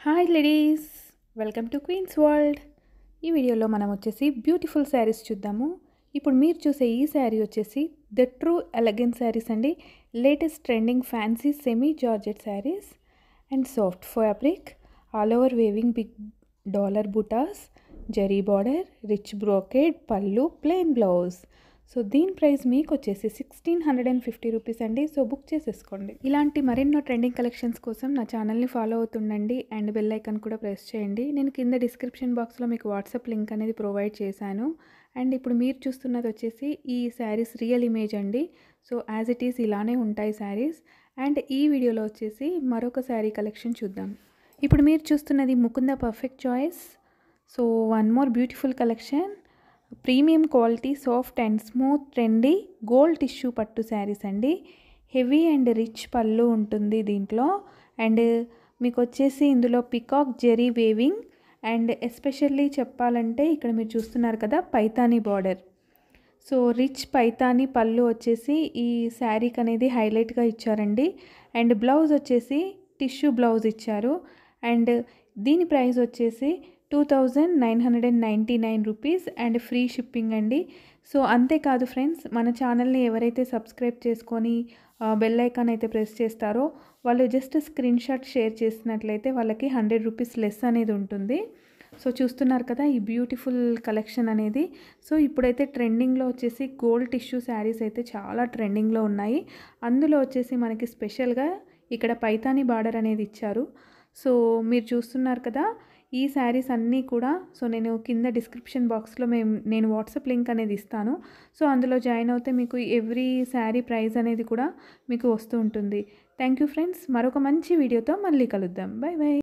hi ladies welcome to Queens World ఈ వీడియోలో మనం వచ్చేసి బ్యూటిఫుల్ శారీస్ చూద్దాము ఇప్పుడు మీరు చూసే ఈ శారీ వచ్చేసి ద ట్రూ ఎలగెన్ శారీస్ అండి latest trending fancy semi georgette saris and soft fabric all over weaving big dollar butas zari border rich brocade pallu plain blouse so దీని ప్రైస్ మీకు వచ్చేసి sixteen hundred and fifty rupees అండి సో బుక్ చేసేసుకోండి ఇలాంటి మరెన్నో ట్రెండింగ్ కలెక్షన్స్ కోసం నా ఛానల్ని ఫాలో అవుతుండండి అండ్ బెల్ ఐకాన్ కూడా ప్రెస్ చేయండి నేను కింద డిస్క్రిప్షన్ బాక్స్లో మీకు వాట్సాప్ లింక్ అనేది ప్రొవైడ్ చేశాను అండ్ ఇప్పుడు మీరు చూస్తున్నది వచ్చేసి ఈ శారీస్ రియల్ ఇమేజ్ అండి సో యాజ్ ఇట్ ఈస్ ఇలానే ఉంటాయి శారీస్ అండ్ ఈ వీడియోలో వచ్చేసి మరొక శారీ కలెక్షన్ చూద్దాం ఇప్పుడు మీరు చూస్తున్నది Mukunda perfect choice so one more beautiful collection premium quality soft and smooth trendy gold tissue pattu saris అండి హెవీ అండ్ రిచ్ పళ్ళు ఉంటుంది దీంట్లో అండ్ మీకు వచ్చేసి ఇందులో peacock zari weaving and especially చెప్పాలంటే ఇక్కడ మీరు చూస్తున్నారు కదా Paithani border so rich Paithani pallu వచ్చేసి ఈ శారీకి అనేది హైలైట్గా ఇచ్చారండి అండ్ బ్లౌజ్ వచ్చేసి టిష్యూ బ్లౌజ్ ఇచ్చారు అండ్ దీని ప్రైస్ వచ్చేసి two thousand nine hundred and ninety nine rupees and free shipping అండి సో అంతేకాదు ఫ్రెండ్స్ మన ఛానల్ని ఎవరైతే సబ్స్క్రైబ్ చేసుకొని బెల్ ఐకాన్ అయితే ప్రెస్ చేస్తారో వాళ్ళు జస్ట్ స్క్రీన్ షాట్ షేర్ చేసినట్లయితే వాళ్ళకి హండ్రెడ్ రూపీస్ లెస్ అనేది ఉంటుంది సో చూస్తున్నారు కదా ఈ బ్యూటిఫుల్ కలెక్షన్ అనేది సో ఇప్పుడైతే ట్రెండింగ్లో వచ్చేసి గోల్డ్ టిష్యూ శారీస్ అయితే చాలా ట్రెండింగ్లో ఉన్నాయి అందులో వచ్చేసి మనకి స్పెషల్గా ఇక్కడ పైతాని బార్డర్ అనేది ఇచ్చారు సో మీరు చూస్తున్నారు కదా ఈ శారీస్ అన్నీ కూడా సో నేను కింద డిస్క్రిప్షన్ బాక్స్లో మేము నేను వాట్సాప్ లింక్ అనేది ఇస్తాను సో అందులో జాయిన్ అవుతే మీకు ఎవ్రీ శారీ ప్రైస్ అనేది కూడా మీకు వస్తూ ఉంటుంది థ్యాంక్ యూ ఫ్రెండ్స్ మరొక మంచి వీడియోతో మళ్ళీ కలుద్దాం బాయ్ బాయ్